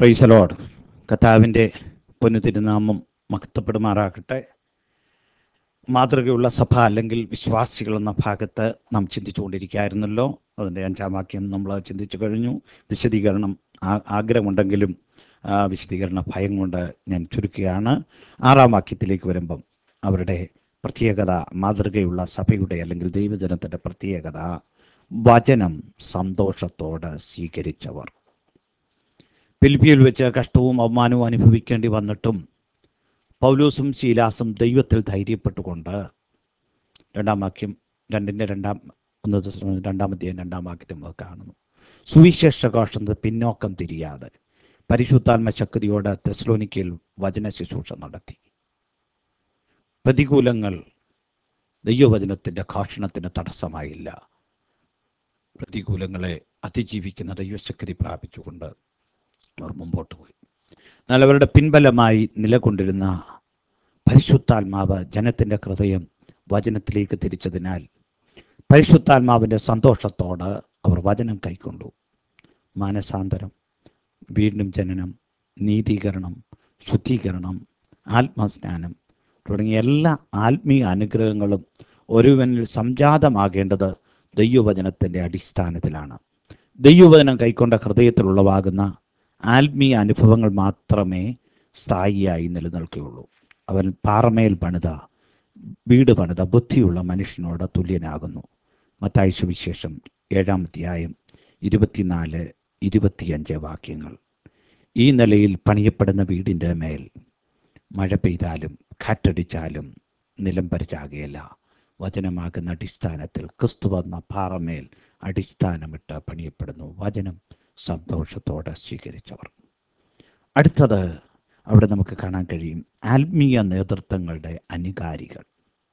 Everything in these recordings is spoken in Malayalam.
പ്രൈസലോഡ് കർത്താവിൻ്റെ പൊന്നു തിരുനാമം മഹത്വപ്പെടുമാറാകട്ടെ മാതൃകയുള്ള സഭ അല്ലെങ്കിൽ വിശ്വാസികൾ എന്ന ഭാഗത്ത് നാം ചിന്തിച്ചുകൊണ്ടിരിക്കുകയായിരുന്നല്ലോ അതിൻ്റെ അഞ്ചാം വാക്യം നമ്മൾ ചിന്തിച്ചു കഴിഞ്ഞു വിശദീകരണം ആ- ആഗ്രഹമുണ്ടെങ്കിലും ആ വിശദീകരണ ഭയം കൊണ്ട് ഞാൻ ചുരുക്കുകയാണ് ആറാം വാക്യത്തിലേക്ക് വരുമ്പം അവരുടെ പ്രത്യേകത മാതൃകയുള്ള സഭയുടെ അല്ലെങ്കിൽ ദൈവജനത്തിൻ്റെ പ്രത്യേകത വചനം സന്തോഷത്തോടെ സ്വീകരിച്ചവർ ഫിലിപ്പിയിൽ വെച്ച് കഷ്ടവും അവമാനവും അനുഭവിക്കേണ്ടി വന്നിട്ടും പൗലോസും ശീലാസും ദൈവത്തിൽ ധൈര്യപ്പെട്ടുകൊണ്ട് രണ്ടാം വാക്യം രണ്ടിൻ്റെ രണ്ടാം ഒന്ന് ദിവസം രണ്ടാമത്തെയും രണ്ടാം വാക്യത്തിൽ നമുക്ക് കാണുന്നു സുവിശേഷഘോഷത്തിന് പിന്നോക്കം തിരിയാതെ പരിശുദ്ധാത്മ ശക്തിയോട് തെസ്ലോനിക്കയിൽ വചന ശുശ്രൂഷ നടത്തി പ്രതികൂലങ്ങൾ ദൈവവചനത്തിൻ്റെ ഘോഷണത്തിന് തടസ്സമായില്ല പ്രതികൂലങ്ങളെ അതിജീവിക്കുന്ന ദൈവശക്തി പ്രാപിച്ചുകൊണ്ട് അവർ മുമ്പോട്ട് പോയി എന്നാൽ അവരുടെ പിൻബലമായി നിലകൊണ്ടിരുന്ന പരിശുദ്ധാത്മാവ് ജനത്തിൻ്റെ ഹൃദയം വചനത്തിലേക്ക് തിരിച്ചതിനാൽ പരിശുദ്ധാത്മാവിൻ്റെ സന്തോഷത്തോട് അവർ വചനം കൈക്കൊണ്ടു മാനസാന്തരം വീണ്ടും ജനനം നീതീകരണം ശുദ്ധീകരണം ആത്മസ്നാനം തുടങ്ങിയ എല്ലാ ആത്മീയ അനുഗ്രഹങ്ങളും ഒരുവനിൽ സംജാതമാകേണ്ടത് ദൈവവചനത്തിൻ്റെ അടിസ്ഥാനത്തിലാണ് ദൈവവചനം കൈക്കൊണ്ട ഹൃദയത്തിൽ ഉളവാകുന്ന ആത്മീയ അനുഭവങ്ങൾ മാത്രമേ സ്ഥായിയായി നിലനിൽക്കുകയുള്ളൂ അവൻ പാറമേൽ പണിത വീട് പണിത ബുദ്ധിയുള്ള മനുഷ്യനോട് തുല്യനാകുന്നു മത്തായി സുവിശേഷം ഏഴാം അധ്യായം ഇരുപത്തിനാല് ഇരുപത്തിയഞ്ച് വാക്യങ്ങൾ ഈ നിലയിൽ പണിയപ്പെടുന്ന വീടിൻ്റെ മേൽ മഴ പെയ്താലും കാറ്റടിച്ചാലും നിലം പരിചാകുകയില്ല വചനമാകുന്ന അടിസ്ഥാനത്തിൽ ക്രിസ്തു വന്ന പാറമേൽ അടിസ്ഥാനമിട്ട് പണിയപ്പെടുന്നു വചനം സന്തോഷത്തോടെ സ്വീകരിച്ചവർ അടുത്തത് അവിടെ നമുക്ക് കാണാൻ കഴിയും ആത്മീയ നേതൃത്വങ്ങളുടെ അനുകാരികൾ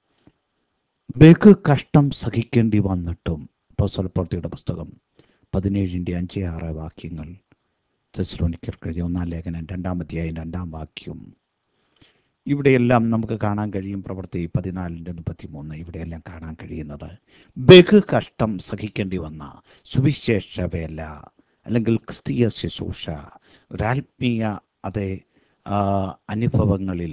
ബഹു കഷ്ടം സഹിക്കേണ്ടി വന്നിട്ടും പ്രവർത്തിയുടെ പുസ്തകം പതിനേഴിൻ്റെ അഞ്ച് ആറ് വാക്യങ്ങൾ തെസ്ലോനിക്കർക്ക് എഴുതിയ ഒന്നാം ലേഖനം രണ്ടാമത്തെയായും രണ്ടാം വാക്യം ഇവിടെയെല്ലാം നമുക്ക് കാണാൻ കഴിയും പ്രവൃത്തി പതിനാലിൻ്റെ മുപ്പത്തി മൂന്ന് ഇവിടെയെല്ലാം കാണാൻ കഴിയുന്നത് ബഹു കഷ്ടം സഹിക്കേണ്ടി വന്ന സുവിശേഷ വേല അല്ലെങ്കിൽ ക്രിസ്തീയ ശുശ്രൂഷ ഒരാത്മീയ അതേ ആ, അനുഭവങ്ങളിൽ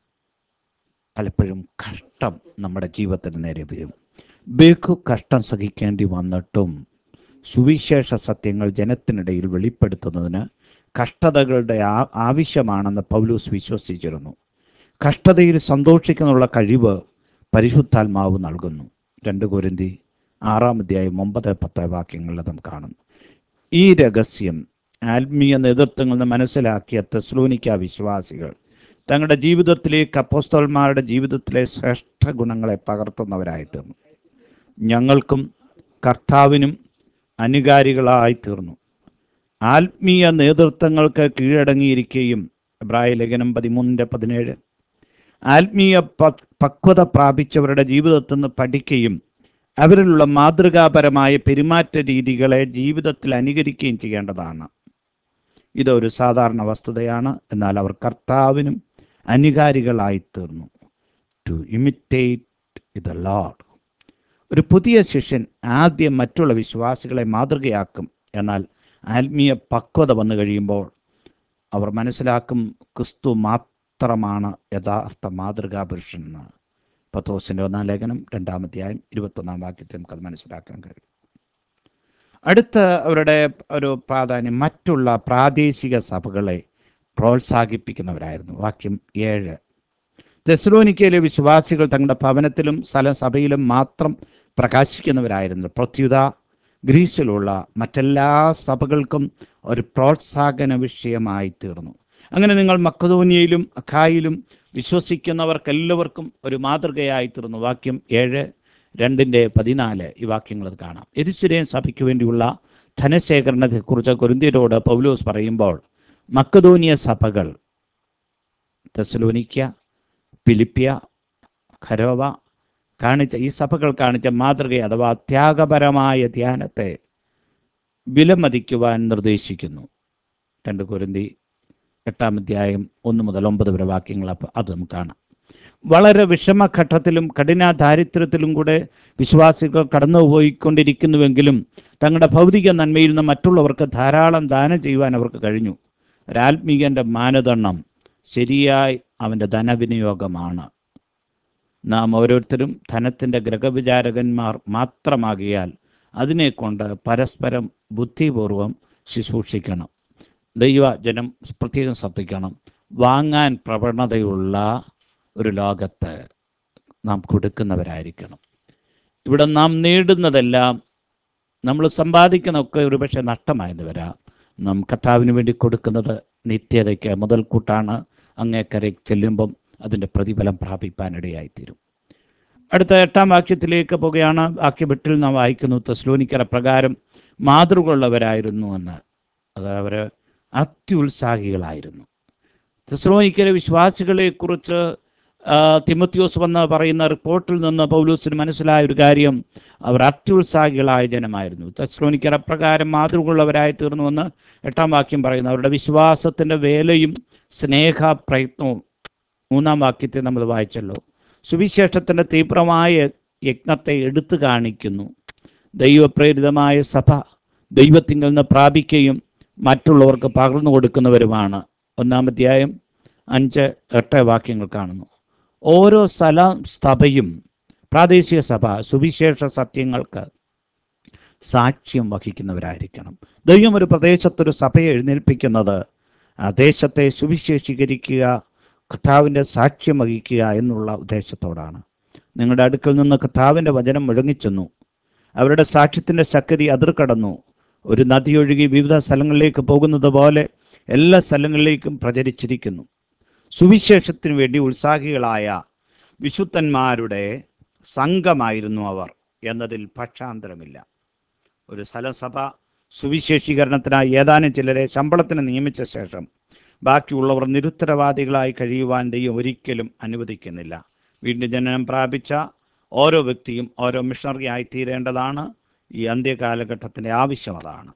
പലപ്പോഴും കഷ്ടം നമ്മുടെ ജീവിതത്തിന് നേരെ വരും ബഹു കഷ്ടം സഹിക്കേണ്ടി വന്നിട്ടും സുവിശേഷ സത്യങ്ങൾ ജനത്തിനിടയിൽ വെളിപ്പെടുത്തുന്നതിന് കഷ്ടതകളുടെ ആ- ആവശ്യമാണെന്ന് പൗലൂസ് വിശ്വസിച്ചിരുന്നു കഷ്ടതയിൽ സന്തോഷിക്കുന്നുള്ള കഴിവ് പരിശുദ്ധാത്മാവ് നൽകുന്നു രണ്ട് കുരുന്തി ആറാം അധ്യായം ഒമ്പത് പത്ത് വാക്യങ്ങളിൽ നാം കാണുന്നു ഈ രഹസ്യം ആത്മീയ നേതൃത്വങ്ങളിൽ നിന്ന് മനസ്സിലാക്കിയ തെസ്ലോനിക്ക വിശ്വാസികൾ തങ്ങളുടെ ജീവിതത്തിലേക്ക് അപ്പോസ്തലന്മാരുടെ ജീവിതത്തിലെ ശ്രേഷ്ഠ ഗുണങ്ങളെ പകർത്തുന്നവരായി തീർന്നു ഞങ്ങൾക്കും കർത്താവിനും അനുകാരികളായി തീർന്നു ആത്മീയ നേതൃത്വങ്ങൾക്ക് കീഴടങ്ങിയിരിക്കുകയും എബ്രായ ലേഖനം പതിമൂന്നിൻ്റെ പതിനേഴ് ആത്മീയ പ- പക്വത പ്രാപിച്ചവരുടെ ജീവിതത്തിൽ നിന്ന് പഠിക്കുകയും അവരിലുള്ള മാതൃകാപരമായ പെരുമാറ്റ രീതികളെ ജീവിതത്തിൽ അനുകരിക്കുകയും ചെയ്യേണ്ടതാണ് ഇതൊരു സാധാരണ വസ്തുതയാണ് എന്നാൽ അവർ കർത്താവിനും അനുകാരികളായി തീർന്നു ടു ഇമിറ്റേറ്റ് ദ ലോഡ് ഒരു പുതിയ ശിഷ്യൻ ആദ്യം മറ്റുള്ള വിശ്വാസികളെ മാതൃകയാക്കും എന്നാൽ ആത്മീയ പക്വത വന്നു കഴിയുമ്പോൾ അവർ മനസ്സിലാക്കും ക്രിസ്തു മാത്രമാണ് യഥാർത്ഥ മാതൃകാ പുരുഷൻ എന്ന് പത്രോസിൻ്റെ ഒന്നാം ലേഖനം രണ്ടാമധ്യായം ഇരുപത്തൊന്നാം വാക്യത്തിൽ നമുക്കത് മനസ്സിലാക്കാൻ കഴിയും അടുത്ത അവരുടെ ഒരു പ്രാധാന്യം മറ്റുള്ള പ്രാദേശിക സഭകളെ പ്രോത്സാഹിപ്പിക്കുന്നവരായിരുന്നു വാക്യം ഏഴ് തെസ്ലോനിക്കയിലെ വിശ്വാസികൾ തങ്ങളുടെ ഭവനത്തിലും സ്ഥല സഭയിലും മാത്രം പ്രകാശിക്കുന്നവരായിരുന്നു പ്രത്യുത ഗ്രീസിലുള്ള മറ്റെല്ലാ സഭകൾക്കും ഒരു പ്രോത്സാഹന വിഷയമായി തീർന്നു അങ്ങനെ നിങ്ങൾ മക്കതോനിയയിലും അഖായിലും വിശ്വസിക്കുന്നവർക്കെല്ലാവർക്കും ഒരു മാതൃകയായി തീർന്നു വാക്യം ഏഴ് രണ്ടിൻ്റെ പതിനാല് ഈ വാക്യങ്ങൾ അത് കാണാം എരിശുരേൻ സഭയ്ക്ക് വേണ്ടിയുള്ള ധനശേഖരണത്തെക്കുറിച്ച് കൊരിന്ത്യരോട് പൗലോസ് പറയുമ്പോൾ മക്കതോനിയ സഭകൾ തെസലോനിക്ക ഫിലിപ്പിയ ഖരോവ കാണിച്ച ഈ സഭകൾ കാണിച്ച മാതൃക അഥവാ ത്യാഗപരമായ ധ്യാനത്തെ വിലമതിക്കുവാൻ നിർദ്ദേശിക്കുന്നു രണ്ട് കുരുന്തി എട്ടാം അധ്യായം ഒന്ന് മുതൽ ഒമ്പത് വരെ വാക്യങ്ങൾ അപ്പ- അത് നമുക്ക് കാണാം വളരെ വിഷമഘട്ടത്തിലും കഠിന ദാരിദ്ര്യത്തിലും കൂടെ വിശ്വാസികൾ കടന്നുപോയിക്കൊണ്ടിരിക്കുന്നുവെങ്കിലും തങ്ങളുടെ ഭൗതിക നന്മയിൽ നിന്ന് മറ്റുള്ളവർക്ക് ധാരാളം ദാനം ചെയ്യുവാൻ അവർക്ക് കഴിഞ്ഞു ഒരാത്മീകൻ്റെ മാനദണ്ഡം ശരിയായി അവൻ്റെ ധനവിനിയോഗമാണ് നാം ഓരോരുത്തരും ധനത്തിൻ്റെ ഗ്രഹവിചാരകന്മാർ മാത്രമാകിയാൽ അതിനെക്കൊണ്ട് പരസ്പരം ബുദ്ധിപൂർവം ശുശ്രൂഷിക്കണം ദൈവജനം പ്രത്യേകം ശ്രദ്ധിക്കണം വാങ്ങാൻ പ്രവണതയുള്ള ഒരു ലോകത്ത് നാം കൊടുക്കുന്നവരായിരിക്കണം ഇവിടെ നാം നേടുന്നതെല്ലാം നമ്മൾ സമ്പാദിക്കുന്നതൊക്കെ ഒരുപക്ഷെ നഷ്ടമായെന്ന് വരാം നാം കർത്താവിന് വേണ്ടി കൊടുക്കുന്നത് നിത്യതയ്ക്ക് മുതൽക്കൂട്ടാണ് അങ്ങേക്കരെ ചെല്ലുമ്പം അതിൻ്റെ പ്രതിഫലം പ്രാപിപ്പാനിടയായിത്തീരും അടുത്ത എട്ടാം വാക്യത്തിലേക്ക് പോകുകയാണ് വാക്യമെട്ടിൽ നാം വായിക്കുന്നു തെസ്ലോനിക്കര പ്രകാരം മാതൃകയുള്ളവരായിരുന്നു എന്ന് അത് അവർ അത്യുത്സാഹികളായിരുന്നു തെസ്ലോനിക്കര വിശ്വാസികളെക്കുറിച്ച് ആ, തിമോത്തിയോസ് വന്ന് പറയുന്ന റിപ്പോർട്ടിൽ നിന്ന് പൗലൂസിന് മനസ്സിലായ ഒരു കാര്യം അവർ അത്യുത്സാഹികളായ ജനമായിരുന്നു തെസ്ലോനിക്കര പ്രകാരം മാതൃകയുള്ളവരായി തീർന്നുവെന്ന് എട്ടാം വാക്യം പറയുന്നു അവരുടെ വിശ്വാസത്തിൻ്റെ വേലയും സ്നേഹ പ്രയത്നവും മൂന്നാം വാക്യത്തെ നമ്മൾ വായിച്ചല്ലോ സുവിശേഷത്തിൻ്റെ തീവ്രമായ യജ്ഞത്തെ എടുത്തു കാണിക്കുന്നു ദൈവപ്രേരിതമായ സഭ ദൈവത്തിങ്കിൽ നിന്ന് പ്രാപിക്കുകയും മറ്റുള്ളവർക്ക് പകർന്നു കൊടുക്കുന്നവരുമാണ് ഒന്നാം അധ്യായം അഞ്ച് എട്ട് വാക്യങ്ങൾ കാണുന്നു ഓരോ സ്ഥല സഭയും പ്രാദേശിക സഭ സുവിശേഷ സത്യങ്ങൾക്ക് സാക്ഷ്യം വഹിക്കുന്നവരായിരിക്കണം ദൈവം ഒരു പ്രദേശത്തൊരു സഭയെ എഴുന്നേൽപ്പിക്കുന്നത് ആ ദേശത്തെ സുവിശേഷീകരിക്കുക കർത്താവിൻ്റെ സാക്ഷ്യം വഹിക്കുക എന്നുള്ള ഉദ്ദേശത്തോടാണ് നിങ്ങളുടെ അടുക്കൽ നിന്ന് കർത്താവിൻ്റെ വചനം മുഴങ്ങിച്ചെന്നു അവരുടെ സാക്ഷ്യത്തിൻ്റെ ശക്തി അതിർക്കടന്നു ഒരു നദിയൊഴുകി വിവിധ സ്ഥലങ്ങളിലേക്ക് പോകുന്നത് പോലെ എല്ലാ സ്ഥലങ്ങളിലേക്കും പ്രചരിച്ചിരിക്കുന്നു സുവിശേഷത്തിന് വേണ്ടി ഉത്സാഹികളായ വിശുദ്ധന്മാരുടെ സംഘമായിരുന്നു അവർ എന്നതിൽ പക്ഷാന്തരമില്ല ഒരു സ്ഥലസഭ സുവിശേഷീകരണത്തിനായി ഏതാനും ചിലരെ ശമ്പളത്തിന് നിയമിച്ച ശേഷം ബാക്കിയുള്ളവർ നിരുത്തരവാദികളായി കഴിയുവാൻ ദൈവം ഒരിക്കലും അനുവദിക്കുന്നില്ല വീണ്ടും ജനനം പ്രാപിച്ച ഓരോ വ്യക്തിയും ഓരോ മിഷണറി ആയി തീരേണ്ടതാണ് ഈ അന്ത്യകാലഘട്ടത്തിൻ്റെ ആവശ്യം അതാണ്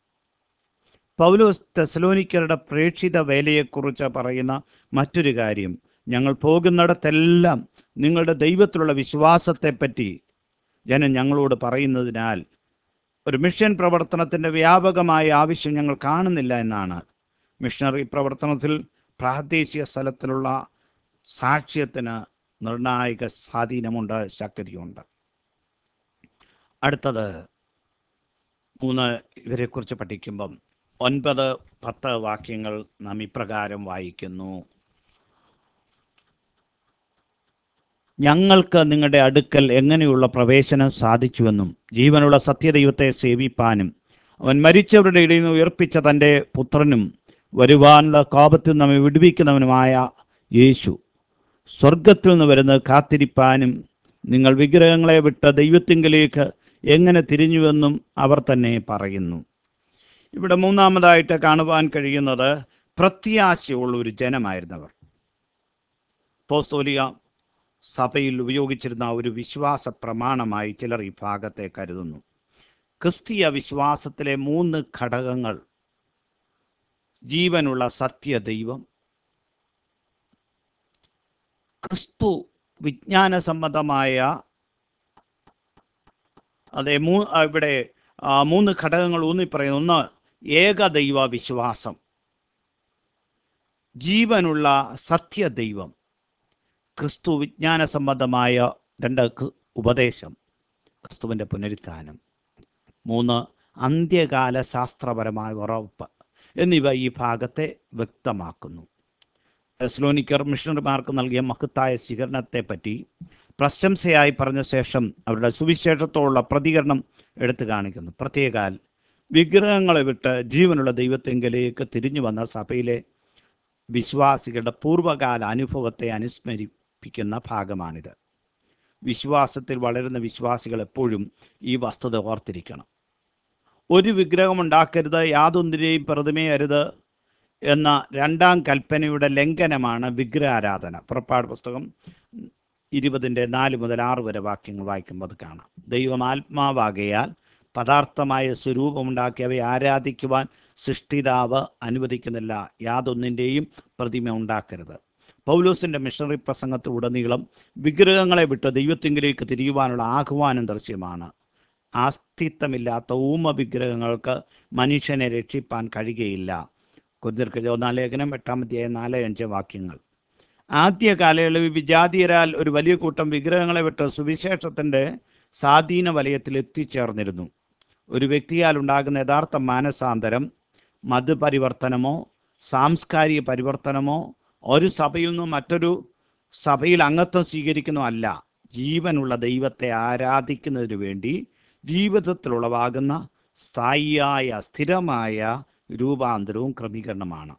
പൗലോസ് തെസലോനിക്കരുടെ പ്രേക്ഷിത വേലയെക്കുറിച്ച് പറയുന്ന മറ്റൊരു കാര്യം ഞങ്ങൾ പോകുന്നിടത്തെല്ലാം നിങ്ങളുടെ ദൈവത്തിലുള്ള വിശ്വാസത്തെപ്പറ്റി ജനം ഞങ്ങളോട് പറയുന്നതിനാൽ ഒരു മിഷൻ പ്രവർത്തനത്തിൻ്റെ വ്യാപകമായ ആവശ്യം ഞങ്ങൾ കാണുന്നില്ല എന്നാണ് മിഷണറി പ്രവർത്തനത്തിൽ പ്രാദേശിക സ്ഥലത്തിലുള്ള സാക്ഷ്യത്തിന് നിർണായക സ്വാധീനമുണ്ട് ശക്തിയുണ്ട് അടുത്തത് മൂന്ന് ഇവരെക്കുറിച്ച് പഠിക്കുമ്പം ഒൻപത് പത്ത് വാക്യങ്ങൾ നാം ഇപ്രകാരം വായിക്കുന്നു ഞങ്ങൾക്ക് നിങ്ങളുടെ അടുക്കൽ എങ്ങനെയുള്ള പ്രവേശനം സാധിച്ചുവെന്നും ജീവനുള്ള സത്യദൈവത്തെ സേവിപ്പാനും അവൻ മരിച്ചവരുടെ ഇടയിൽ നിന്ന് ഉയർപ്പിച്ച തൻ്റെ പുത്രനും വരുവാനുള്ള കോപത്തിൽ നമ്മെ വിടുവിക്കുന്നവനുമായ യേശു സ്വർഗത്തിൽ നിന്ന് വരുന്നത് കാത്തിരിപ്പാനും നിങ്ങൾ വിഗ്രഹങ്ങളെ വിട്ട് ദൈവത്തിങ്കലേക്ക് എങ്ങനെ തിരിഞ്ഞുവെന്നും അവർ തന്നെ പറയുന്നു ഇവിടെ മൂന്നാമതായിട്ട് കാണുവാൻ കഴിയുന്നത് പ്രത്യാശയുള്ള ഒരു ജനമായിരുന്നവർ പോസ്തോലിയ സഭയിൽ ഉപയോഗിച്ചിരുന്ന ഒരു വിശ്വാസ പ്രമാണമായി ചിലർ ഈ ഭാഗത്തെ കരുതുന്നു ക്രിസ്തീയ വിശ്വാസത്തിലെ മൂന്ന് ഘടകങ്ങൾ ജീവനുള്ള സത്യദൈവം ക്രിസ്തു വിജ്ഞാന സംബന്ധമായ അതെ മൂ ആ, ഇവിടെ ആ, മൂന്ന് ഘടകങ്ങൾ ഊന്നി പറയുന്നു ഒന്ന് ഏകദൈവ വിശ്വാസം ജീവനുള്ള സത്യദൈവം ക്രിസ്തു വിജ്ഞാന സംബന്ധമായ രണ്ട് ക്രി- ഉപദേശം ക്രിസ്തുവിൻ്റെ പുനരുത്ഥാനം മൂന്ന് അന്ത്യകാല ശാസ്ത്രപരമായ ഉറപ്പ് എന്നിവ ഈ ഭാഗത്തെ വ്യക്തമാക്കുന്നു തെസ്ലോനിക്കർ മിഷണറിമാർക്ക് നൽകിയ മഹത്തായ സ്വീകരണത്തെപ്പറ്റി പ്രശംസയായി പറഞ്ഞ ശേഷം അവരുടെ സുവിശേഷത്തോടുള്ള പ്രതികരണം എടുത്തു കാണിക്കുന്നു പ്രത്യേകാൽ വിഗ്രഹങ്ങളെ വിട്ട് ജീവനുള്ള ദൈവത്തെങ്കിലേക്ക് തിരിഞ്ഞു വന്ന സഭയിലെ വിശ്വാസികളുടെ പൂർവ്വകാല അനുഭവത്തെ അനുസ്മരിപ്പിക്കുന്ന ഭാഗമാണിത് വിശ്വാസത്തിൽ വളരുന്ന വിശ്വാസികൾ എപ്പോഴും ഈ വസ്തുത ഓർത്തിരിക്കണം ഒരു വിഗ്രഹം ഉണ്ടാക്കരുത് യാതൊന്നിനെയും പ്രതിമയരുത് എന്ന രണ്ടാം കൽപ്പനയുടെ ലംഘനമാണ് വിഗ്രഹാരാധന പുറപ്പാട് പുസ്തകം ഇരുപതിൻ്റെ നാല് മുതൽ ആറ് വരെ വാക്യങ്ങൾ വായിക്കുമ്പോൾ അത് കാണാം ദൈവം ആത്മാവാകയാൽ പദാർത്ഥമായ സ്വരൂപമുണ്ടാക്കി അവയെ ആരാധിക്കുവാൻ സൃഷ്ടിതാവ് അനുവദിക്കുന്നില്ല യാതൊന്നിൻ്റെയും പ്രതിമ ഉണ്ടാക്കരുത് പൗലോസിൻ്റെ മിഷണറി പ്രസംഗത്തിലുടനീളം വിഗ്രഹങ്ങളെ വിട്ട് ദൈവത്തിങ്കിലേക്ക് തിരിയുവാനുള്ള ആഹ്വാനം ദൃശ്യമാണ് ആസ്തിത്വമില്ലാത്ത ഊമ വിഗ്രഹങ്ങൾക്ക് മനുഷ്യനെ രക്ഷിപ്പാൻ കഴിയുകയില്ല കുതിർക്ക് ഒന്നാം ലേഖനം എട്ടാമത്തെ നാല് അഞ്ച് വാക്യങ്ങൾ ആദ്യ കാലയളവിൽ വിജാതീയരാൽ ഒരു വലിയ കൂട്ടം വിഗ്രഹങ്ങളെ വിട്ട് സുവിശേഷത്തിൻ്റെ സ്വാധീന വലയത്തിൽ എത്തിച്ചേർന്നിരുന്നു ഒരു വ്യക്തിയാൽ ഉണ്ടാകുന്ന യഥാർത്ഥ മാനസാന്തരം മതപരിവർത്തനമോ സാംസ്കാരിക പരിവർത്തനമോ ഒരു സഭയിൽ നിന്നും മറ്റൊരു സഭയിൽ അംഗത്വം സ്വീകരിക്കുന്നോ അല്ല ജീവനുള്ള ദൈവത്തെ ആരാധിക്കുന്നതിന് വേണ്ടി ജീവിതത്തിൽ ഉളവാകുന്ന സ്ഥായിയായ സ്ഥിരമായ രൂപാന്തരവും ക്രമീകരണമാണ്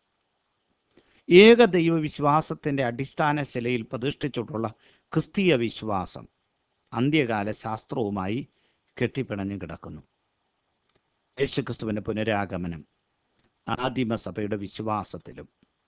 ഏക ദൈവ വിശ്വാസത്തിൻ്റെ അടിസ്ഥാന ശിലയിൽ പ്രതിഷ്ഠിച്ചിട്ടുള്ള ക്രിസ്തീയ വിശ്വാസം അന്ത്യകാല ശാസ്ത്രവുമായി കെട്ടിപ്പിണഞ്ഞു കിടക്കുന്നു യേശുക്രിസ്തുവിൻ്റെ പുനരാഗമനം ആദിമസഭയുടെ വിശ്വാസത്തിലും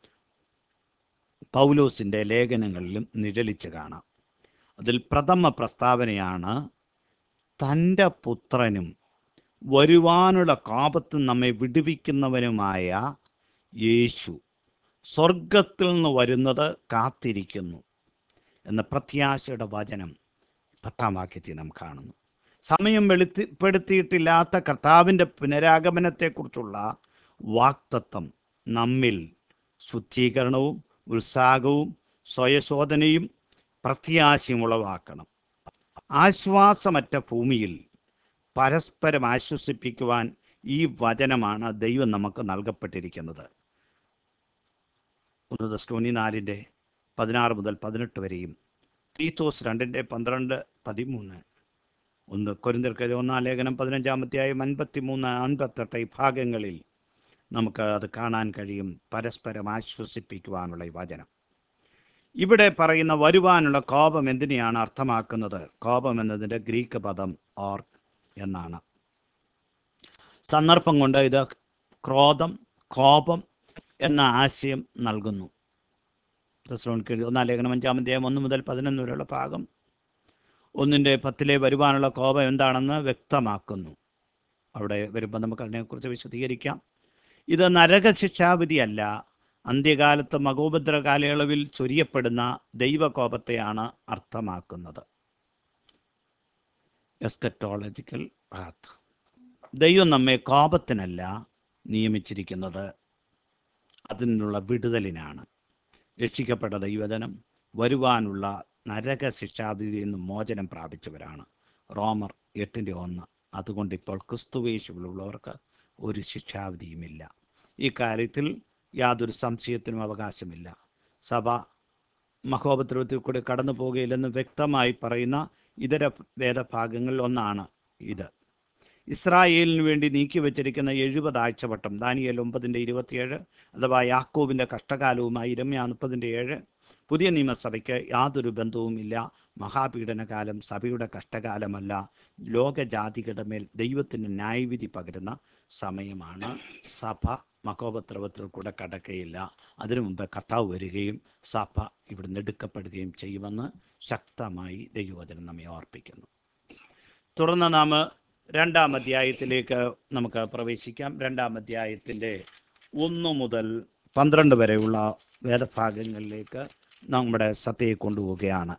പൗലോസിൻ്റെ ലേഖനങ്ങളിലും നിഴലിച്ച് കാണാം അതിൽ പ്രഥമ പ്രസ്താവനയാണ് തൻ്റെ പുത്രനും വരുവാനുള്ള കാപത്ത് നമ്മെ വിടുവിക്കുന്നവനുമായ യേശു സ്വർഗത്തിൽ നിന്ന് വരുന്നത് കാത്തിരിക്കുന്നു എന്ന പ്രത്യാശയുടെ വചനം പത്താം വാക്യത്തിൽ നാം കാണുന്നു സമയം വെളിപ്പെടുത്തിയിട്ടില്ലാത്ത കർത്താവിൻ്റെ പുനരാഗമനത്തെക്കുറിച്ചുള്ള വാക്തത്വം നമ്മിൽ ശുദ്ധീകരണവും ഉത്സാഹവും സ്വയശോധനയും പ്രത്യാശയും ഉളവാക്കണം ആശ്വാസമറ്റ ഭൂമിയിൽ പരസ്പരം ആശ്വസിപ്പിക്കുവാൻ ഈ വചനമാണ് ദൈവം നമുക്ക് നൽകപ്പെട്ടിരിക്കുന്നത് ഉന്നത സ്റ്റോണി നാലിൻ്റെ പതിനാറ് മുതൽ പതിനെട്ട് വരെയും തീത്തോസ് രണ്ടിൻ്റെ പന്ത്രണ്ട് പതിമൂന്ന് ഒന്ന് കൊരിന്തർക്കെതിരെ ഒന്നാം ലേഖനം പതിനഞ്ചാമത്തെയായും അൻപത്തി മൂന്ന് അൻപത്തെട്ട് ഈ ഭാഗങ്ങളിൽ നമുക്ക് അത് കാണാൻ കഴിയും പരസ്പരം ആശ്വസിപ്പിക്കുവാനുള്ള ഈ വചനം ഇവിടെ പറയുന്ന വരുവാനുള്ള കോപം എന്തിനെയാണ് അർത്ഥമാക്കുന്നത് കോപം എന്നതിൻ്റെ ഗ്രീക്ക് പദം ഓർക്ക് എന്നാണ് സന്ദർഭം കൊണ്ട് ഇത് ക്രോധം കോപം എന്ന ആശയം നൽകുന്നു തെസ്സലോനിക്കർ ഒന്നാം ലേഖനം അഞ്ചാം അധ്യായം ഒന്ന് മുതൽ പതിനൊന്ന് വരെയുള്ള ഭാഗം ഒന്നിൻ്റെ പത്തിലെ വരുവാനുള്ള കോപം എന്താണെന്ന് വ്യക്തമാക്കുന്നു അവിടെ വരുമ്പോൾ നമുക്ക് അതിനെക്കുറിച്ച് വിശദീകരിക്കാം ഇത് നരകശിക്ഷാവിധിയല്ല അന്ത്യകാലത്ത് മകോപദ്ര കാലയളവിൽ ചൊരിയപ്പെടുന്ന ദൈവകോപത്തെയാണ് അർത്ഥമാക്കുന്നത് എസ്കറ്റോളജിക്കൽ റാത്ത് ദൈവം നമ്മെ കോപത്തിനല്ല നിയമിച്ചിരിക്കുന്നത് അതിനുള്ള വിടുതലിനാണ് രക്ഷിക്കപ്പെട്ട ദൈവജനം വരുവാനുള്ള നരക ശിക്ഷാവിധിയിൽ നിന്ന് മോചനം പ്രാപിച്ചവരാണ് റോമർ എട്ടിൻ്റെ ഒന്ന് അതുകൊണ്ട് ഇപ്പോൾ ക്രിസ്തുവേശുവിലുള്ളവർക്ക് ഒരു ശിക്ഷാവിധിയുമില്ല ഈ കാര്യത്തിൽ യാതൊരു സംശയത്തിനും അവകാശമില്ല സഭ മഹോപദ്രവത്തിൽ കൂടി കടന്നു പോകുകയില്ലെന്ന് വ്യക്തമായി പറയുന്ന ഇതര വേദഭാഗങ്ങളിൽ ഒന്നാണ് ഇത് ഇസ്രായേലിന് വേണ്ടി നീക്കി വച്ചിരിക്കുന്ന എഴുപത് ആഴ്ചവട്ടം ദാനിയേൽ ഒമ്പതിൻ്റെ ഇരുപത്തിയേഴ് അഥവാ യാക്കോബിൻ്റെ കഷ്ടകാലവുമായി ഇരമ്യ മുപ്പതിൻ്റെ ഏഴ് പുതിയ നിയമസഭയ്ക്ക് യാതൊരു ബന്ധവുമില്ല മഹാപീഡനകാലം സഭയുടെ കഷ്ടകാലമല്ല ലോകജാതികളുടെ മേൽ ദൈവത്തിൻ്റെ ന്യായവിധി പകരുന്ന സമയമാണ് സഭ മഹോപദ്രവത്തിൽ കൂടെ കടക്കയില്ല അതിനു മുമ്പ് കർത്താവ് വരികയും സഭ ഇവിടുന്ന് എടുക്കപ്പെടുകയും ചെയ്യുമെന്ന് ശക്തമായി ദൈവവചനം നമ്മെ ഓർപ്പിക്കുന്നു തുടർന്ന് നാം രണ്ടാം അധ്യായത്തിലേക്ക് നമുക്ക് പ്രവേശിക്കാം രണ്ടാം അധ്യായത്തിൻ്റെ ഒന്ന് മുതൽ പന്ത്രണ്ട് വരെയുള്ള വേദഭാഗങ്ങളിലേക്ക് നമ്മുടെ സത്യയെ കൊണ്ടുപോവുകയാണ്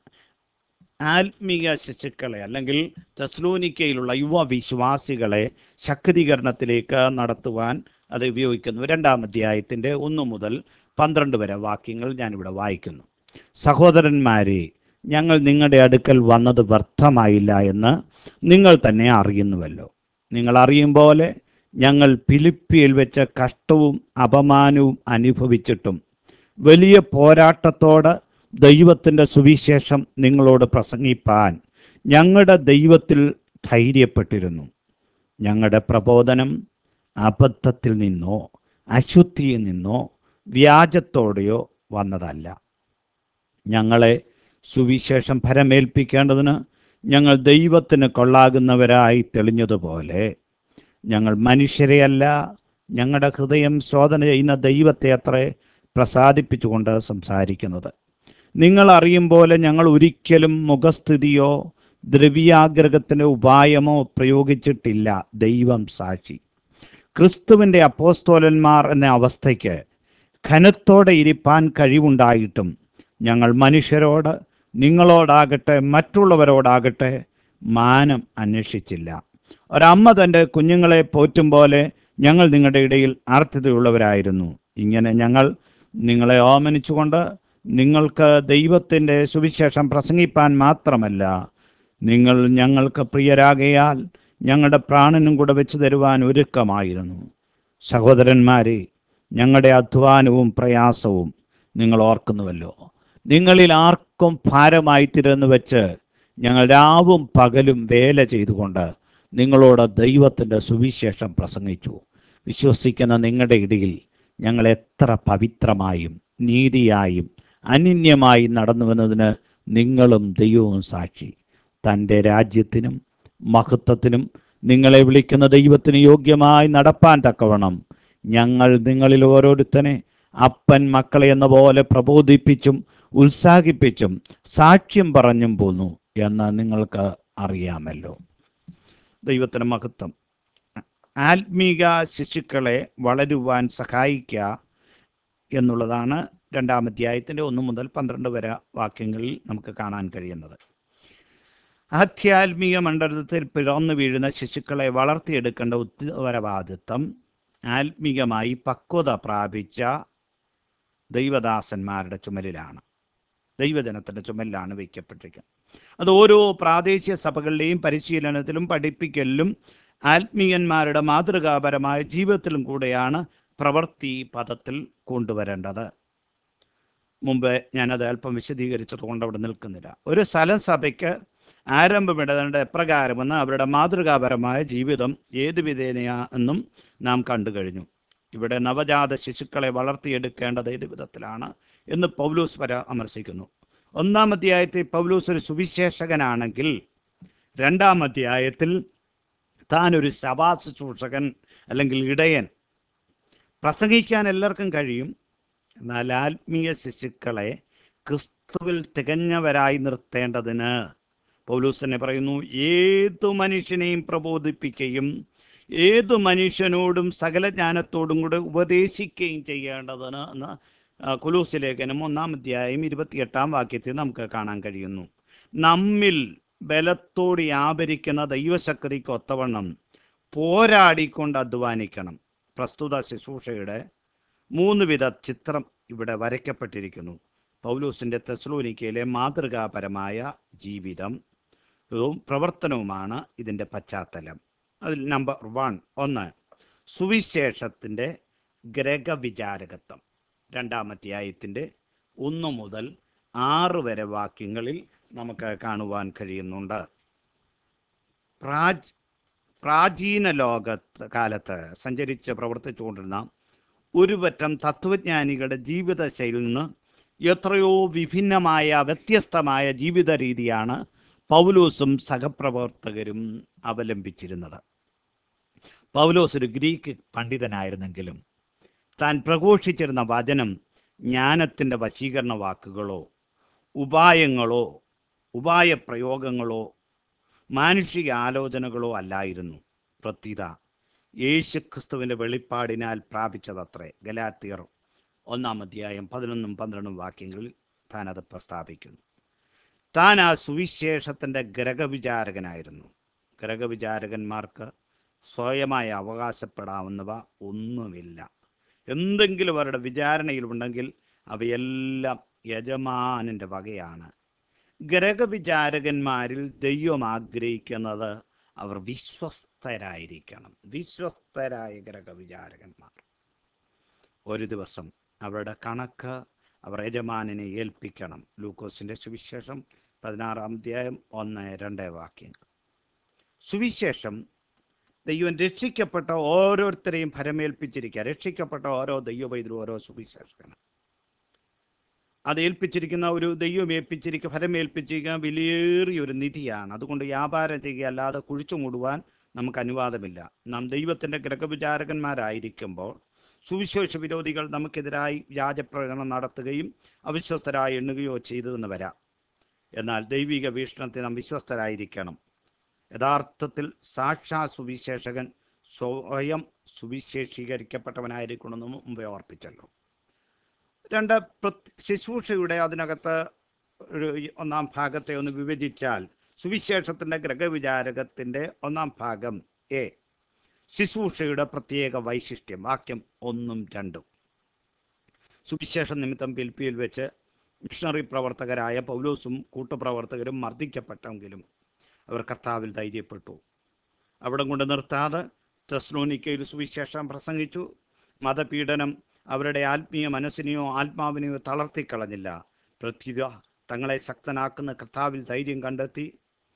ആത്മീയ ശിശുക്കളെ അല്ലെങ്കിൽ തെസ്ലോനിക്കയിലുള്ള യുവ വിശ്വാസികളെ ശക്തീകരണത്തിലേക്ക് നടത്തുവാൻ അത് ഉപയോഗിക്കുന്നു രണ്ടാം അധ്യായത്തിൻ്റെ ഒന്ന് മുതൽ പന്ത്രണ്ട് വരെ വാക്യങ്ങൾ ഞാനിവിടെ വായിക്കുന്നു സഹോദരന്മാരെ ഞങ്ങൾ നിങ്ങളുടെ അടുക്കൽ വന്നത് വ്യർത്ഥമായില്ല എന്ന് നിങ്ങൾ തന്നെ അറിയുന്നുവല്ലോ നിങ്ങൾ അറിയും പോലെ ഞങ്ങൾ ഫിലിപ്പിയിൽ വെച്ച കഷ്ടവും അപമാനവും അനുഭവിച്ചിട്ടും വലിയ പോരാട്ടത്തോട് ദൈവത്തിൻ്റെ സുവിശേഷം നിങ്ങളോട് പ്രസംഗിപ്പാൻ ഞങ്ങളുടെ ദൈവത്തിൽ ധൈര്യപ്പെട്ടിരുന്നു ഞങ്ങളുടെ പ്രബോധനം അബദ്ധത്തിൽ നിന്നോ അശുദ്ധിയിൽ നിന്നോ വ്യാജത്തോടെയോ വന്നതല്ല ഞങ്ങളെ സുവിശേഷം ഫലമേൽപ്പിക്കേണ്ടതിന് ഞങ്ങൾ ദൈവത്തിന് കൊള്ളാകുന്നവരായി തെളിഞ്ഞതുപോലെ ഞങ്ങൾ മനുഷ്യരെയല്ല ഞങ്ങളുടെ ഹൃദയം ശോധന ചെയ്യുന്ന ദൈവത്തെ അത്രേ പ്രസാദിപ്പിച്ചുകൊണ്ട് സംസാരിക്കുന്നത് നിങ്ങൾ അറിയും പോലെ ഞങ്ങൾ ഒരിക്കലും മുഖസ്ഥിതിയോ ദ്രവ്യാഗ്രഹത്തിൻ്റെ ഉപായമോ പ്രയോഗിച്ചിട്ടില്ല ദൈവം സാക്ഷി ക്രിസ്തുവിൻ്റെ അപ്പോസ്തോലന്മാർ എന്ന അവസ്ഥയ്ക്ക് ഘനത്തോടെ ഇരിപ്പാൻ കഴിവുണ്ടായിട്ടും ഞങ്ങൾ മനുഷ്യരോട് നിങ്ങളോടാകട്ടെ മറ്റുള്ളവരോടാകട്ടെ മാനം അന്വേഷിച്ചില്ല ഒരമ്മ തൻ്റെ കുഞ്ഞുങ്ങളെ പോറ്റും പോലെ ഞങ്ങൾ നിങ്ങളുടെ ഇടയിൽ ആർത്തിതയുള്ളവരായിരുന്നു ഇങ്ങനെ ഞങ്ങൾ നിങ്ങളെ ഓമനിച്ചുകൊണ്ട് നിങ്ങൾക്ക് ദൈവത്തിൻ്റെ സുവിശേഷം പ്രസംഗിപ്പാൻ മാത്രമല്ല നിങ്ങൾ ഞങ്ങൾക്ക് പ്രിയരാകയാൽ ഞങ്ങളുടെ പ്രാണനും കൂടെ വെച്ച് തരുവാൻ ഒരുക്കമായിരുന്നു സഹോദരന്മാരെ ഞങ്ങളുടെ അധ്വാനവും പ്രയാസവും നിങ്ങൾ ഓർക്കുന്നുവല്ലോ നിങ്ങളിൽ ആർക്കും ഭാരമായി തീരുന്നു വെച്ച് ഞങ്ങൾ രാവും പകലും വേല ചെയ്തുകൊണ്ട് നിങ്ങളോട് ദൈവത്തിൻ്റെ സുവിശേഷം പ്രസംഗിച്ചു വിശ്വസിക്കുന്ന നിങ്ങളുടെ ഇടയിൽ ഞങ്ങൾ എത്ര പവിത്രമായും നീതിയായും അനിന്യമായി നടന്നുവെന്നതിന് നിങ്ങളും ദൈവവും സാക്ഷി തൻ്റെ രാജ്യത്തിനും മഹത്വത്തിനും നിങ്ങളെ വിളിക്കുന്ന ദൈവത്തിന് യോഗ്യമായി നടപ്പാൻ തക്കവണ്ണം ഞങ്ങൾ നിങ്ങളിൽ ഓരോരുത്തനെ അപ്പൻ മക്കളെ എന്ന പോലെ പ്രബോധിപ്പിച്ചും ഉത്സാഹിപ്പിച്ചും സാക്ഷ്യം പറഞ്ഞും പോന്നു എന്ന് നിങ്ങൾക്ക് അറിയാമല്ലോ ദൈവത്തിന് മഹത്വം ആത്മീക ശിശുക്കളെ വളരുവാൻ സഹായിക്കുക എന്നുള്ളതാണ് രണ്ടാം അധ്യായത്തിൻ്റെ ഒന്ന് മുതൽ പന്ത്രണ്ട് വരെ വാക്യങ്ങളിൽ നമുക്ക് കാണാൻ കഴിയുന്നത് ആധ്യാത്മിക മണ്ഡലത്തിൽ പിറന്നു വീഴുന്ന ശിശുക്കളെ വളർത്തിയെടുക്കേണ്ട ഉത്തരവാദിത്വം ആത്മീകമായി പക്വത പ്രാപിച്ച ദൈവദാസന്മാരുടെ ചുമലിലാണ് ദൈവജനത്തിൻ്റെ ചുമലിലാണ് വയ്ക്കപ്പെട്ടിരിക്കുന്നത് അത് ഓരോ പ്രാദേശിക സഭകളുടെയും പരിശീലനത്തിലും പഠിപ്പിക്കലിലും ആത്മീയന്മാരുടെ മാതൃകാപരമായ ജീവിതത്തിലും കൂടെയാണ് പ്രവൃത്തി പദത്തിൽ കൊണ്ടുവരേണ്ടത് മുമ്പ് ഞാനത് അല്പം വിശദീകരിച്ചത് കൊണ്ട് അവിടെ നിൽക്കുന്നില്ല ഒരു സ്ഥലം സഭയ്ക്ക് ആരംഭമിടേണ്ട എപ്രകാരമെന്ന് അവരുടെ മാതൃകാപരമായ ജീവിതം ഏത് വിധേനയാ എന്നും നാം കണ്ടു കഴിഞ്ഞു ഇവിടെ നവജാത ശിശുക്കളെ വളർത്തിയെടുക്കേണ്ടത് ഏത് വിധത്തിലാണ് എന്ന് പൗലൂസ് പരാമർശിക്കുന്നു ഒന്നാം അധ്യായത്തിൽ പൗലൂസ് ഒരു സുവിശേഷകനാണെങ്കിൽ രണ്ടാം അധ്യായത്തിൽ താൻ ഒരു സഭാ ശുശ്രൂഷകൻ അല്ലെങ്കിൽ ഇടയൻ പ്രസംഗിക്കാൻ എല്ലാവർക്കും കഴിയും എന്നാൽ ആത്മീയ ശിശുക്കളെ ക്രിസ്തുവിൽ തികഞ്ഞവരായി നിർത്തേണ്ടതിന് പൗലൂസ് തന്നെ പറയുന്നു ഏതു മനുഷ്യനെയും പ്രബോധിപ്പിക്കുകയും ഏതു മനുഷ്യനോടും സകല ജ്ഞാനത്തോടും കൂടെ ഉപദേശിക്കുകയും ചെയ്യേണ്ടതിന് എന്ന് ആ, കൊലൂസ് ലേഖനം ഒന്നാം അധ്യായം ഇരുപത്തിയെട്ടാം വാക്യത്തിൽ നമുക്ക് കാണാൻ കഴിയുന്നു നമ്മിൽ ബലത്തോട് വ്യാപരിക്കുന്ന ദൈവശക്തിക്ക് ഒത്തവണ്ണം പോരാടിക്കൊണ്ട് അധ്വാനിക്കണം പ്രസ്തുത ശുശ്രൂഷയുടെ മൂന്ന് വിധ ചിത്രം ഇവിടെ വരയ്ക്കപ്പെട്ടിരിക്കുന്നു പൗലൂസിൻ്റെ തെസ്ലോനിക്കയിലെ മാതൃകാപരമായ ജീവിതം വും പ്രവർത്തനവുമാണ് ഇതിൻ്റെ പശ്ചാത്തലം അതിൽ നമ്പർ വൺ ഒന്ന് സുവിശേഷത്തിൻ്റെ ഗ്രഹവിചാരകത്വം രണ്ടാമധ്യായത്തിൻ്റെ ഒന്ന് മുതൽ ആറ് വരെ വാക്യങ്ങളിൽ നമുക്ക് കാണുവാൻ കഴിയുന്നുണ്ട് പ്രാച് പ്രാചീന ലോകത്ത് കാലത്ത് സഞ്ചരിച്ച് പ്രവർത്തിച്ചുകൊണ്ടിരുന്ന ഒരു പറ്റം തത്വജ്ഞാനികളുടെ ജീവിതശൈലിയിൽ നിന്ന് എത്രയോ വിഭിന്നമായ വ്യത്യസ്തമായ ജീവിത രീതിയാണ് പൗലോസും സഹപ്രവർത്തകരും അവലംബിച്ചിരുന്നത് പൗലോസ് ഒരു ഗ്രീക്ക് പണ്ഡിതനായിരുന്നെങ്കിലും താൻ പ്രഘോഷിച്ചിരുന്ന വചനം ജ്ഞാനത്തിൻ്റെ വശീകരണ വാക്കുകളോ ഉപായങ്ങളോ ഉപായ പ്രയോഗങ്ങളോ മാനുഷിക ആലോചനകളോ അല്ലായിരുന്നു പ്രത്യുത യേശുക്രിസ്തുവിൻ്റെ വെളിപ്പാടിനാൽ പ്രാപിച്ചതത്രേ ഗലാത്തിയർ ഒന്നാം അധ്യായം പതിനൊന്നും പന്ത്രണ്ടും വാക്യങ്ങളിൽ താൻ അത് പ്രസ്താവിക്കുന്നു താൻ ആ സുവിശേഷത്തിൻ്റെ ഗ്രഹവിചാരകനായിരുന്നു ഗ്രഹവിചാരകന്മാർക്ക് സ്വയമായി അവകാശപ്പെടാവുന്നവ ഒന്നുമില്ല എന്തെങ്കിലും അവരുടെ വിചാരണയിലുണ്ടെങ്കിൽ അവയെല്ലാം യജമാനൻ്റെ വകയാണ് ഗ്രഹവിചാരകന്മാരിൽ ദൈവം ആഗ്രഹിക്കുന്നത് അവർ വിശ്വസ്തരായിരിക്കണം വിശ്വസ്തരായ ഗ്രഹവിചാരകന്മാർ ഒരു ദിവസം അവരുടെ കണക്ക് അവർ യജമാനെ ഏൽപ്പിക്കണം ലൂക്കോസിന്റെ സുവിശേഷം പതിനാറാം അധ്യായം ഒന്ന് രണ്ട് വാക്യങ്ങൾ സുവിശേഷം ദൈവം രക്ഷിക്കപ്പെട്ട ഓരോരുത്തരെയും ഫലമേൽപ്പിച്ചിരിക്കുക രക്ഷിക്കപ്പെട്ട ഓരോ ദൈവവൈദ്യരും ഓരോ സുവിശേഷകനും അത് ഏൽപ്പിച്ചിരിക്കുന്ന ഒരു ദൈവം ഏൽപ്പിച്ചിരിക്കുക ഫലമേൽപ്പിച്ചിരിക്കുന്ന വിലയേറിയ ഒരു നിധിയാണ് അതുകൊണ്ട് വ്യാപാരം ചെയ്യുക അല്ലാതെ കുഴിച്ചു മൂടുവാൻ നമുക്ക് അനുവാദമില്ല നാം ദൈവത്തിൻ്റെ ഗ്രഹവിചാരകന്മാരായിരിക്കുമ്പോൾ സുവിശേഷ വിരോധികൾ നമുക്കെതിരായി വ്യാജപ്രകടനം നടത്തുകയും അവിശ്വസ്തരായി എണ്ണുകയോ ചെയ്തതെന്ന് വരാം എന്നാൽ ദൈവിക വീക്ഷണത്തിൽ നാം വിശ്വസ്തരായിരിക്കണം യഥാർത്ഥത്തിൽ സാക്ഷാ സുവിശേഷകൻ സ്വയം സുവിശേഷീകരിക്കപ്പെട്ടവനായിരിക്കണമെന്ന് മുമ്പേ ഓർപ്പിച്ചല്ലോ രണ്ട് പ്രത്- ശുശ്രൂഷയുടെ അതിനകത്ത് ഒരു ഒന്നാം ഭാഗത്തെ ഒന്ന് വിഭജിച്ചാൽ സുവിശേഷത്തിൻ്റെ ഗ്രഹവിചാരകത്തിൻ്റെ ഒന്നാം ഭാഗം എ ശുശ്രൂഷയുടെ പ്രത്യേക വൈശിഷ്ട്യം വാക്യം ഒന്നും രണ്ടും സുവിശേഷ നിമിത്തം പിൽപ്പിയിൽ വെച്ച് മിഷണറി പ്രവർത്തകരായ പൗലോസും കൂട്ടുപ്രവർത്തകരും മർദ്ദിക്കപ്പെട്ടെങ്കിലും അവർ കർത്താവിൽ ധൈര്യപ്പെട്ടു അവിടെ കൊണ്ട് നിർത്താതെ തെസ്ലോനിക്കയിൽ സുവിശേഷം പ്രസംഗിച്ചു മതപീഡനം അവരുടെ ആത്മീയ മനസ്സിനെയോ ആത്മാവിനെയോ തളർത്തിക്കളഞ്ഞില്ല പ്രത്യുത തങ്ങളെ ശക്തനാക്കുന്ന കർത്താവിൽ ധൈര്യം കണ്ടെത്തി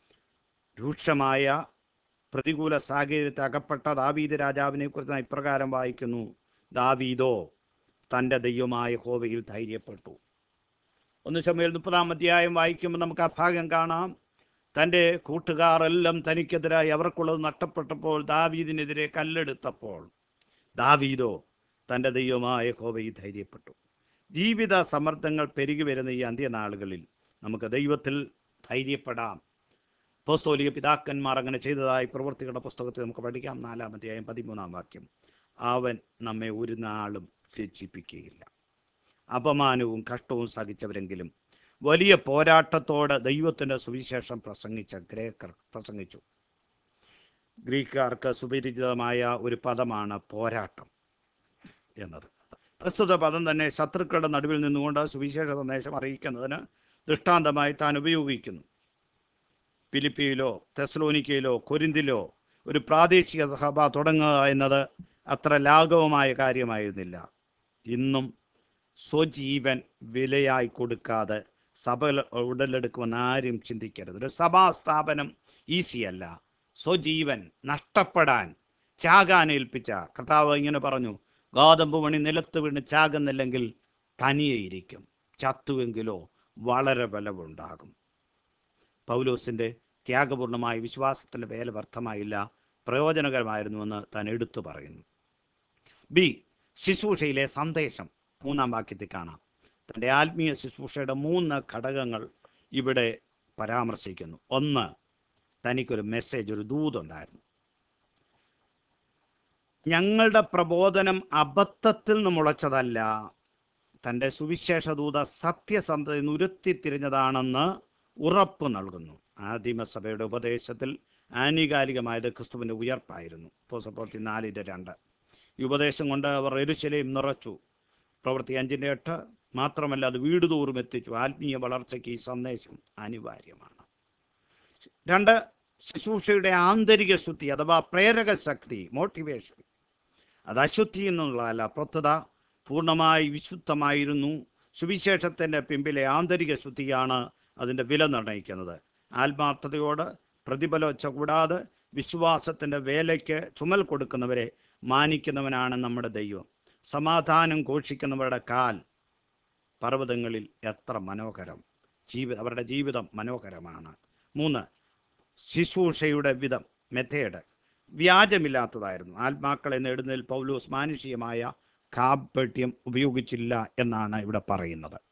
രൂക്ഷമായ പ്രതികൂല സാഹചര്യത്തിൽ അകപ്പെട്ട ദാവീദ് രാജാവിനെ കുറിച്ച് ഇപ്രകാരം വായിക്കുന്നു ദാവീദോ തൻ്റെ ദൈവമായ ഹോവയിൽ ധൈര്യപ്പെട്ടു ഒന്ന് സമയം മുപ്പതാം അധ്യായം വായിക്കുമ്പോൾ നമുക്ക് ആ ഭാഗം കാണാം തൻ്റെ കൂട്ടുകാർ എല്ലാം തനിക്കെതിരായി അവർക്കുള്ളത് നഷ്ടപ്പെട്ടപ്പോൾ ദാവീദിനെതിരെ കല്ലെടുത്തപ്പോൾ ദാവീദോ തൻ്റെ ദൈവമായ ഹോവയിൽ ധൈര്യപ്പെട്ടു ജീവിത സമ്മർദ്ദങ്ങൾ പെരുകി വരുന്ന ഈ അന്ത്യനാളുകളിൽ നമുക്ക് ദൈവത്തിൽ ധൈര്യപ്പെടാം പോസ്തോലിക പിതാക്കന്മാർ അങ്ങനെ ചെയ്തതായി പ്രവൃത്തികളുടെ പുസ്തകത്തിൽ നമുക്ക് പഠിക്കാം നാലാം അധ്യായം പതിമൂന്നാം വാക്യം അവൻ നമ്മെ ഒരു നാളും ലജ്ജിപ്പിക്കുകയില്ല അപമാനവും കഷ്ടവും സഹിച്ചവരെങ്കിലും വലിയ പോരാട്ടത്തോടെ ദൈവത്തിൻ്റെ സുവിശേഷം പ്രസംഗിച്ച ഗ്രേക്കർ പ്രസംഗിച്ചു ഗ്രീക്കുകാർക്ക് സുപരിചിതമായ ഒരു പദമാണ് പോരാട്ടം എന്നത് പ്രസ്തുത പദം തന്നെ ശത്രുക്കളുടെ നടുവിൽ നിന്നുകൊണ്ട് സുവിശേഷ സന്ദേശം അറിയിക്കുന്നതിന് ദൃഷ്ടാന്തമായി താൻ ഉപയോഗിക്കുന്നു ഫിലിപ്പിയിലോ തെസ്ലോനിക്കയിലോ കൊരിന്തിലോ ഒരു പ്രാദേശിക സഭ തുടങ്ങുക എന്നത് അത്ര ലാഘവമായ കാര്യമായിരുന്നില്ല ഇന്നും സ്വജീവൻ വിലയായി കൊടുക്കാതെ സഭ ഉടലെടുക്കുമെന്ന് ആരും ചിന്തിക്കരുത് ഒരു സഭാ സ്ഥാപനം ഈസിയല്ല സ്വജീവൻ നഷ്ടപ്പെടാൻ ചാകാൻ ഏൽപ്പിച്ച കർത്താവ് ഇങ്ങനെ പറഞ്ഞു ഗോതമ്പ് മണി നിലത്ത് വീണ് ചാകുന്നില്ലെങ്കിൽ തനിയെ ഇരിക്കും ചത്തുവെങ്കിലോ വളരെ ബലമുണ്ടാകും പൗലോസിൻ്റെ ത്യാഗപൂർണമായ വിശ്വാസത്തിൻ്റെ വേല വ്യർത്ഥമായില്ല പ്രയോജനകരമായിരുന്നുവെന്ന് താൻ എടുത്തു പറയുന്നു ബി ശുശ്രൂഷയിലെ സന്ദേശം മൂന്നാം വാക്യത്തിൽ കാണാം തൻ്റെ ആത്മീയ ശുശ്രൂഷയുടെ മൂന്ന് ഘടകങ്ങൾ ഇവിടെ പരാമർശിക്കുന്നു ഒന്ന് തനിക്കൊരു മെസ്സേജ് ഒരു ദൂതുണ്ടായിരുന്നു ഞങ്ങളുടെ പ്രബോധനം അബദ്ധത്തിൽ നിന്ന് മുളച്ചതല്ല തൻ്റെ സുവിശേഷ ദൂത സത്യസന്ധത ഉരുത്തിത്തിരിഞ്ഞതാണെന്ന് ഉറപ്പ് നൽകുന്നു ആദിമസഭയുടെ ഉപദേശത്തിൽ ആനുകാലികമായത് ക്രിസ്തുവിൻ്റെ ഉയർപ്പായിരുന്നു പോസപ്രവൃത്തി നാലിൻ്റെ രണ്ട് ഈ ഉപദേശം കൊണ്ട് അവർ എരുശലയും നിറച്ചു പ്രവൃത്തി അഞ്ചിൻ്റെ എട്ട് മാത്രമല്ല അത് വീട് തോറും എത്തിച്ചു ആത്മീയ വളർച്ചയ്ക്ക് ഈ സന്ദേശം അനിവാര്യമാണ് രണ്ട് ശുശ്രൂഷയുടെ ആന്തരിക ശുദ്ധി അഥവാ പ്രേരക ശക്തി മോട്ടിവേഷൻ അത് അശുദ്ധി എന്നുള്ളതല്ല പ്രത്യുത പൂർണ്ണമായി വിശുദ്ധമായിരുന്നു സുവിശേഷത്തിൻ്റെ പിമ്പിലെ ആന്തരിക ശുദ്ധിയാണ് അതിൻ്റെ വില നിർണ്ണയിക്കുന്നത് ആത്മാർത്ഥതയോട് പ്രതിഫലവച്ച കൂടാതെ വിശ്വാസത്തിൻ്റെ വേലയ്ക്ക് ചുമൽ കൊടുക്കുന്നവരെ മാനിക്കുന്നവനാണ് നമ്മുടെ ദൈവം സമാധാനം ഘോഷിക്കുന്നവരുടെ കാൽ പർവ്വതങ്ങളിൽ എത്ര മനോഹരം ജീവി അവരുടെ ജീവിതം മനോഹരമാണ് മൂന്ന് ശുശ്രൂഷയുടെ വിധം മെത്തേഡ് വ്യാജമില്ലാത്തതായിരുന്നു ആത്മാക്കളെ നേടുന്നതിൽ പൗലോസ് മാനുഷികമായ കാപ്പട്യം ഉപയോഗിച്ചില്ല എന്നാണ് ഇവിടെ പറയുന്നത്